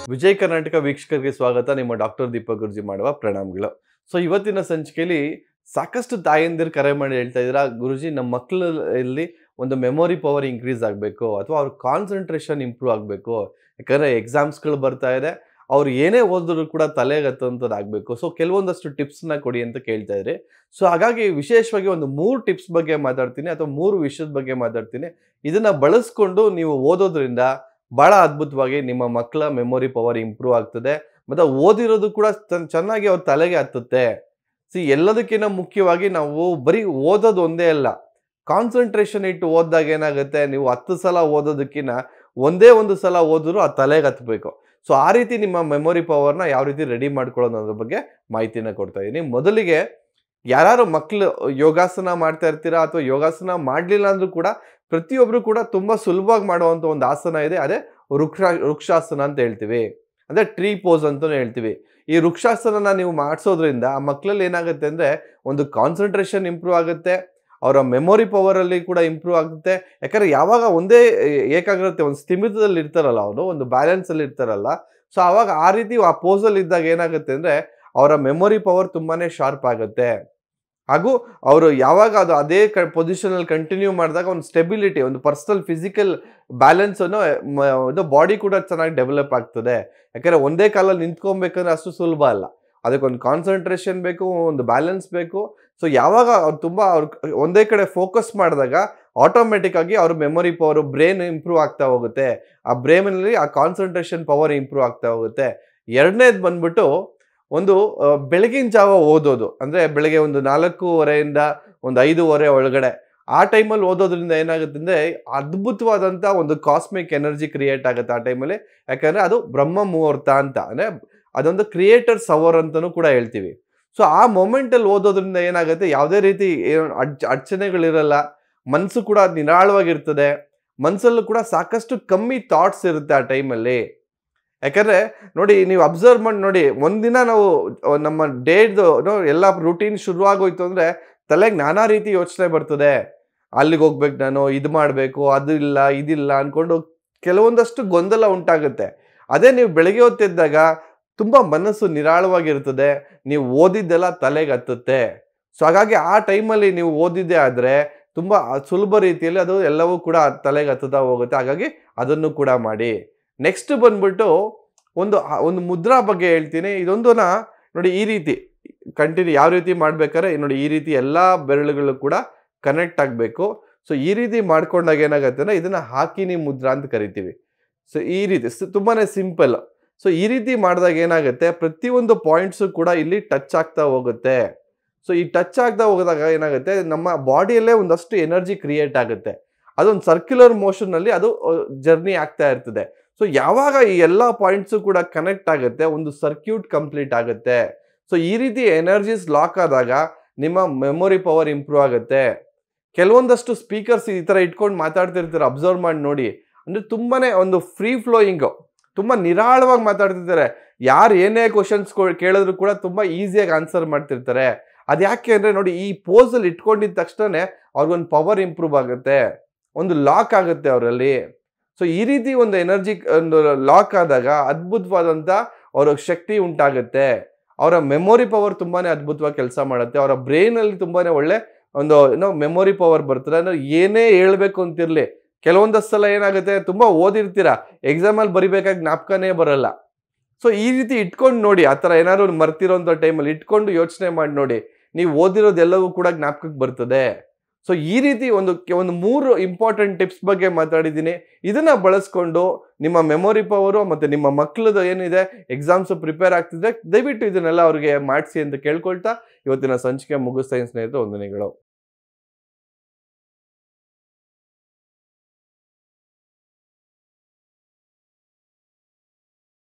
ವಿಜಯ್ ಕರ್ನಾಟಕ ವೀಕ್ಷಕರಿಗೆ ಸ್ವಾಗತ ನಿಮ್ಮ ಡಾಕ್ಟರ್ ದೀಪಕ್ ಗುರುಜಿ ಮಾಡುವ ಪ್ರಣಾಮಗಳು ಸೊ ಇವತ್ತಿನ ಸಂಚಿಕೆಯಲ್ಲಿ ಸಾಕಷ್ಟು ತಾಯಂದಿರು ಕರೆ ಮಾಡಿ ಹೇಳ್ತಾ ಇದ್ದೀರಾ ಗುರುಜಿ ನಮ್ಮ ಮಕ್ಕಳಲ್ಲಿ ಒಂದು ಮೆಮೊರಿ ಪವರ್ ಇನ್ಕ್ರೀಸ್ ಆಗಬೇಕು ಅಥವಾ ಅವ್ರ ಕಾನ್ಸಂಟ್ರೇಷನ್ ಇಂಪ್ರೂವ್ ಆಗಬೇಕು ಯಾಕಂದರೆ ಎಕ್ಸಾಮ್ಸ್ಗಳು ಬರ್ತಾ ಇದೆ ಅವ್ರು ಏನೇ ಓದಿದ್ರು ಕೂಡ ತಲೆಗೆ ಹತ್ತುವಂಥದ್ದಾಗಬೇಕು ಸೊ ಕೆಲವೊಂದಷ್ಟು ಟಿಪ್ಸ್ನ ಕೊಡಿ ಅಂತ ಕೇಳ್ತಾ ಇದ್ರಿ ಸೊ ಹಾಗಾಗಿ ವಿಶೇಷವಾಗಿ ಒಂದು ಮೂರು ಟಿಪ್ಸ್ ಬಗ್ಗೆ ಮಾತಾಡ್ತೀನಿ ಅಥವಾ ಮೂರು ವಿಷಯದ ಬಗ್ಗೆ ಮಾತಾಡ್ತೀನಿ ಇದನ್ನ ಬಳಸ್ಕೊಂಡು ನೀವು ಓದೋದ್ರಿಂದ ಬಹಳ ಅದ್ಭುತವಾಗಿ ನಿಮ್ಮ ಮಕ್ಕಳ ಮೆಮೊರಿ ಪವರ್ ಇಂಪ್ರೂವ್ ಆಗ್ತದೆ ಮತ್ತೆ ಓದಿರೋದು ಕೂಡ ಚನ್- ಚೆನ್ನಾಗಿ ಅವ್ರ ತಲೆಗೆ ಹತ್ತುತ್ತೆ ಸಿ ಎಲ್ಲದಕ್ಕಿಂತ ಮುಖ್ಯವಾಗಿ ನಾವು ಬರೀ ಓದೋದು ಒಂದೇ ಅಲ್ಲ ಕಾನ್ಸಂಟ್ರೇಷನ್ ಇಟ್ಟು ಓದಿದಾಗ ಏನಾಗುತ್ತೆ ನೀವು ಹತ್ತು ಸಲ ಓದೋದಕ್ಕಿಂತ ಒಂದೇ ಒಂದು ಸಲ ಓದಿದ್ರು ಆ ತಲೆಗೆ ಹತ್ತಬೇಕು ಸೊ ಆ ರೀತಿ ನಿಮ್ಮ ಮೆಮೊರಿ ಪವರ್ನ ಯಾವ ರೀತಿ ರೆಡಿ ಮಾಡ್ಕೊಳ್ಳೋದು ಅನ್ನೋದ್ರ ಬಗ್ಗೆ ಮಾಹಿತಿನ ಕೊಡ್ತಾ ಇದ್ದೀನಿ ಮೊದಲಿಗೆ ಯಾರು ಮಕ್ಕಳು ಯೋಗಾಸನ ಮಾಡ್ತಾ ಇರ್ತೀರಾ ಅಥವಾ ಯೋಗಾಸನ ಮಾಡಲಿಲ್ಲ ಅಂದ್ರೂ ಕೂಡ ಪ್ರತಿಯೊಬ್ರು ಕೂಡ ತುಂಬಾ ಸುಲಭವಾಗಿ ಮಾಡುವಂತ ಒಂದು ಆಸನ ಇದೆ ಅದೇ ವೃಕ್ಷ ವೃಕ್ಷಾಸನ ಅಂತ ಹೇಳ್ತೀವಿ ಅಂದ್ರೆ ಟ್ರೀ ಪೋಸ್ ಅಂತಾನು ಹೇಳ್ತೀವಿ ಈ ವೃಕ್ಷಾಸನನ ನೀವು ಮಾಡಿಸೋದ್ರಿಂದ ಆ ಮಕ್ಕಳಲ್ಲಿ ಏನಾಗುತ್ತೆ ಅಂದ್ರೆ ಒಂದು ಕಾನ್ಸಂಟ್ರೇಷನ್ ಇಂಪ್ರೂವ್ ಆಗುತ್ತೆ ಅವರ ಮೆಮೊರಿ ಪವರ್ ಅಲ್ಲಿ ಕೂಡ ಇಂಪ್ರೂವ್ ಆಗುತ್ತೆ ಯಾಕಂದ್ರೆ ಯಾವಾಗ ಒಂದೇ ಏ- ಏಕಾಗ್ರತೆ ಒಂದು ಸ್ಥಿಮಿತದಲ್ಲಿ ಇರ್ತಾರಲ್ಲ ಅವರು ಒಂದು ಬ್ಯಾಲೆನ್ಸ್ ಅಲ್ಲಿ ಇರ್ತಾರಲ್ಲ ಸೊ ಅವಾಗ ಆ ರೀತಿ ಆ ಪೋಸ್ ಅಲ್ಲಿ ಇದ್ದಾಗ ಏನಾಗುತ್ತೆ ಅಂದ್ರೆ ಅವರ ಮೆಮೊರಿ ಪವರ್ ತುಂಬಾನೇ ಶಾರ್ಪ್ ಆಗುತ್ತೆ ಹಾಗೂ ಅವರು ಯಾವಾಗ ಅದು ಅದೇ ಪೊಸಿಷನ್ ಅಲ್ಲಿ ಕಂಟಿನ್ಯೂ ಮಾಡಿದಾಗ ಒಂದು ಸ್ಟೆಬಿಲಿಟಿ ಒಂದು ಪರ್ಸನಲ್ ಫಿಸಿಕಲ್ ಬ್ಯಾಲೆನ್ಸ್ ಅನ್ನು ಮ- ಇದು ಬಾಡಿ ಕೂಡ ಚೆನ್ನಾಗಿ ಡೆವಲಪ್ ಆಗ್ತದೆ ಯಾಕಂದ್ರೆ ಒಂದೇ ಕಾಲಲ್ಲಿ ನಿಂತ್ಕೊಬೇಕಂದ್ರೆ ಅಷ್ಟು ಸುಲಭ ಅಲ್ಲ ಅದಕ್ಕೊಂದು ಕಾನ್ಸಂಟ್ರೇಷನ್ ಬೇಕು ಒಂದು ಬ್ಯಾಲೆನ್ಸ್ ಬೇಕು ಸೊ ಯಾವಾಗ ಅವ್ರು ತುಂಬಾ ಅವ್ರು ಒಂದೇ ಕಡೆ ಫೋಕಸ್ ಮಾಡಿದಾಗ ಆಟೋಮೆಟಿಕ್ ಆಗಿ ಅವ್ರ ಮೆಮೊರಿ ಪವರ್ ಬ್ರೈನ್ ಇಂಪ್ರೂವ್ ಆಗ್ತಾ ಹೋಗುತ್ತೆ ಆ ಬ್ರೈನ್ ಅಲ್ಲಿ ಆ ಕಾನ್ಸಂಟ್ರೇಷನ್ ಪವರ್ ಇಂಪ್ರೂವ್ ಆಗ್ತಾ ಹೋಗುತ್ತೆ ಎರಡನೇದು ಬಂದ್ಬಿಟ್ಟು ಒಂದು ಆ, ಬೆಳಗಿನ ಜಾವ ಓದೋದು ಅಂದ್ರೆ ಬೆಳಗ್ಗೆ ಒಂದು ನಾಲ್ಕೂವರೆಯಿಂದ ಒಂದು ಐದೂವರೆ ಒಳಗಡೆ ಆ ಟೈಮಲ್ಲಿ ಓದೋದ್ರಿಂದ ಏನಾಗುತ್ತೆ ಅಂದ್ರೆ ಅದ್ಭುತವಾದಂತ ಒಂದು ಕಾಸ್ಮಿಕ್ ಎನರ್ಜಿ ಕ್ರಿಯೇಟ್ ಆಗುತ್ತೆ ಆ ಟೈಮಲ್ಲಿ ಯಾಕಂದ್ರೆ ಅದು ಬ್ರಹ್ಮ ಮುಹೂರ್ತ ಅಂತ ಅಂದ್ರೆ ಅದೊಂದು ಕ್ರಿಯೇಟರ್ಸ್ ಅವರ್ ಅಂತಾನೂ ಕೂಡ ಹೇಳ್ತೀವಿ ಸೊ ಆ ಮೊಮೆಂಟ್ ಅಲ್ಲಿ ಓದೋದ್ರಿಂದ ಏನಾಗುತ್ತೆ ಯಾವುದೇ ರೀತಿ ಏನು ಅಡ್ ಅಡಚಣೆಗಳಿರಲ್ಲ ಮನಸ್ಸು ಕೂಡ ನಿರಾಳವಾಗಿರ್ತದೆ ಮನಸ್ಸಲ್ಲೂ ಕೂಡ ಸಾಕಷ್ಟು ಕಮ್ಮಿ ಥಾಟ್ಸ್ ಇರುತ್ತೆ ಆ ಟೈಮಲ್ಲಿ ಯಾಕಂದ್ರೆ ನೋಡಿ ನೀವು ಅಬ್ಸರ್ವ್ ಮಾಡಿ ನೋಡಿ ಒಂದಿನ ನಾವು ಅಹ್, ನಮ್ಮ ಡೇದು ಎಲ್ಲ ರೂಟೀನ್ ಶುರುವಾಗೋಯ್ತು ಅಂದ್ರೆ ತಲೆಗೆ ನಾನಾ ರೀತಿ ಯೋಚನೆ ಬರ್ತದೆ ಅಲ್ಲಿಗೆ ಹೋಗ್ಬೇಕು ನಾನು ಇದು ಮಾಡಬೇಕು ಅದು ಇಲ್ಲ ಇದಿಲ್ಲ ಅನ್ಕೊಂಡು ಕೆಲವೊಂದಷ್ಟು ಗೊಂದಲ ಉಂಟಾಗುತ್ತೆ ಅದೇ ನೀವು ಬೆಳಗ್ಗೆ ಹೊತ್ತಿದ್ದಾಗ ತುಂಬಾ ಮನಸ್ಸು ನಿರಾಳವಾಗಿರ್ತದೆ ನೀವು ಓದಿದ್ದೆಲ್ಲ ತಲೆಗೆ ಹತ್ತುತ್ತೆ ಸೊ ಹಾಗಾಗಿ ಆ ಟೈಮಲ್ಲಿ ನೀವು ಓದಿದ್ದೇ ಆದ್ರೆ ತುಂಬಾ ಸುಲಭ ರೀತಿಯಲ್ಲಿ ಅದು ಎಲ್ಲವೂ ಕೂಡ ತಲೆಗೆ ಹತ್ತುತ್ತಾ ಹೋಗುತ್ತೆ ಹಾಗಾಗಿ ಅದನ್ನು ಕೂಡ ಮಾಡಿ ನೆಕ್ಸ್ಟ್ ಬಂದ್ಬಿಟ್ಟು ಒಂದು ಆ- ಒಂದು ಮುದ್ರಾ ಬಗ್ಗೆ ಹೇಳ್ತೀನಿ ಇದೊಂದನ್ನ ನೋಡಿ ಈ ರೀತಿ ಕಂಟಿನ್ಯೂ ಯಾವ ರೀತಿ ಮಾಡ್ಬೇಕಾದ್ರೆ ನೋಡಿ ಈ ರೀತಿ ಎಲ್ಲಾ ಬೆರಳುಗಳು ಕೂಡ ಕನೆಕ್ಟ್ ಆಗಬೇಕು ಸೊ ಈ ರೀತಿ ಮಾಡ್ಕೊಂಡಾಗ ಏನಾಗುತ್ತೆ ಅಂದ್ರೆ ಇದನ್ನ ಹಾಕಿನಿ ಮುದ್ರಾ ಅಂತ ಕರಿತೀವಿ ಸೊ ಈ ರೀತಿ ಸ- ತುಂಬಾನೇ ಸಿಂಪಲ್ ಸೊ ಈ ರೀತಿ ಮಾಡಿದಾಗ ಏನಾಗುತ್ತೆ ಪ್ರತಿಯೊಂದು ಪಾಯಿಂಟ್ಸು ಕೂಡ ಇಲ್ಲಿ ಟಚ್ ಆಗ್ತಾ ಹೋಗುತ್ತೆ ಸೊ ಈ ಟಚ್ ಆಗ್ತಾ ಹೋದಾಗ ಏನಾಗುತ್ತೆ ನಮ್ಮ ಬಾಡಿಯಲ್ಲೇ ಒಂದಷ್ಟು ಎನರ್ಜಿ ಕ್ರಿಯೇಟ್ ಆಗುತ್ತೆ ಅದೊಂದು ಸರ್ಕ್ಯುಲರ್ ಮೋಷನ್ ಅಲ್ಲಿ ಅದು ಜರ್ನಿ ಆಗ್ತಾ ಇರ್ತದೆ ಸೊ ಯಾವಾಗ ಈ ಎಲ್ಲ ಪಾಯಿಂಟ್ಸು ಕೂಡ ಕನೆಕ್ಟ್ ಆಗುತ್ತೆ ಒಂದು ಸರ್ಕ್ಯೂಟ್ ಕಂಪ್ಲೀಟ್ ಆಗುತ್ತೆ ಸೊ ಈ ರೀತಿ ಎನರ್ಜೀಸ್ ಲಾಕ್ ಆದಾಗ ನಿಮ್ಮ ಮೆಮೊರಿ ಪವರ್ ಇಂಪ್ರೂವ್ ಆಗುತ್ತೆ ಕೆಲವೊಂದಷ್ಟು ಸ್ಪೀಕರ್ಸ್ ಈ ತರ ಇಟ್ಕೊಂಡು ಮಾತಾಡ್ತಿರ್ತಾರೆ ಅಬ್ಸರ್ವ್ ಮಾಡಿ ನೋಡಿ ಅಂದ್ರೆ ತುಂಬಾನೇ ಒಂದು ಫ್ರೀ ಫ್ಲೋಯಿಂಗ್ ತುಂಬಾ ನಿರಾಳವಾಗಿ ಮಾತಾಡ್ತಿರ್ತಾರೆ ಯಾರು ಏನೇ ಕ್ವಶನ್ಸ್ ಕೇಳಿದ್ರು ಕೂಡ ತುಂಬಾ ಈಸಿಯಾಗಿ ಆನ್ಸರ್ ಮಾಡ್ತಿರ್ತಾರೆ ಅದ್ಯಾಕೆ ಅಂದ್ರೆ ನೋಡಿ ಈ ಪೋಸ್ ಅಲ್ಲಿ ಇಟ್ಕೊಂಡಿದ ತಕ್ಷಣ ಅವ್ರಿಗೊಂದು ಪವರ್ ಇಂಪ್ರೂವ್ ಆಗುತ್ತೆ ಒಂದು ಲಾಕ್ ಆಗುತ್ತೆ ಅವರಲ್ಲಿ ಸೊ ಈ ರೀತಿ ಒಂದು ಎನರ್ಜಿ ಒಂದು ಲಾಕ್ ಆದಾಗ ಅದ್ಭುತವಾದಂತ ಅವರ ಶಕ್ತಿ ಉಂಟಾಗುತ್ತೆ ಅವರ ಮೆಮೊರಿ ಪವರ್ ತುಂಬಾನೇ ಅದ್ಭುತವಾಗಿ ಕೆಲಸ ಮಾಡುತ್ತೆ ಅವರ ಬ್ರೈನ್ ಅಲ್ಲಿ ತುಂಬಾನೇ ಒಳ್ಳೆ ಒಂದು ಏನೋ ಮೆಮೊರಿ ಪವರ್ ಬರ್ತದೆ ಅಂದ್ರೆ ಏನೇ ಹೇಳ್ಬೇಕು ಅಂತಿರ್ಲಿ ಕೆಲವೊಂದಷ್ಟು ಸಲ ಏನಾಗುತ್ತೆ ತುಂಬಾ ಓದಿರ್ತೀರಾ ಎಕ್ಸಾಮ್ ಅಲ್ಲಿ ಬರಿಬೇಕಾಗಿ ಜ್ಞಾಪಕನೇ ಬರಲ್ಲ ಸೊ ಈ ರೀತಿ ಇಟ್ಕೊಂಡು ನೋಡಿ ಆ ಥರ ಏನಾದ್ರು ಮರ್ತಿರೋಂಥ ಟೈಮಲ್ಲಿ ಇಟ್ಕೊಂಡು ಯೋಚನೆ ಮಾಡಿ ನೋಡಿ ನೀವು ಓದಿರೋದೆಲ್ಲವೂ ಕೂಡ ಜ್ಞಾಪಕಕ್ಕೆ ಬರ್ತದೆ ಸೊ ಈ ರೀತಿ ಒಂದು ಕೆ- ಒಂದು ಮೂರು ಇಂಪಾರ್ಟೆಂಟ್ ಟಿಪ್ಸ್ ಬಗ್ಗೆ ಮಾತಾಡಿದ್ದೀನಿ ಇದನ್ನ ಬಳಸ್ಕೊಂಡು ನಿಮ್ಮ ಮೆಮೊರಿ ಪವರು ಮತ್ತೆ ನಿಮ್ಮ ಮಕ್ಕಳದು ಏನಿದೆ ಎಕ್ಸಾಮ್ಸ್ ಪ್ರಿಪೇರ್ ಆಗ್ತಿದ್ರೆ ದಯವಿಟ್ಟು ಇದನ್ನೆಲ್ಲ ಅವ್ರಿಗೆ ಮಾಡಿಸಿ ಅಂತ ಕೇಳ್ಕೊಳ್ತಾ ಇವತ್ತಿನ ಸಂಚಿಕೆ ಮುಗಿಸ್ತಾ ಸ್ನೇಹಿತರೆ ವಂದನೆಗಳು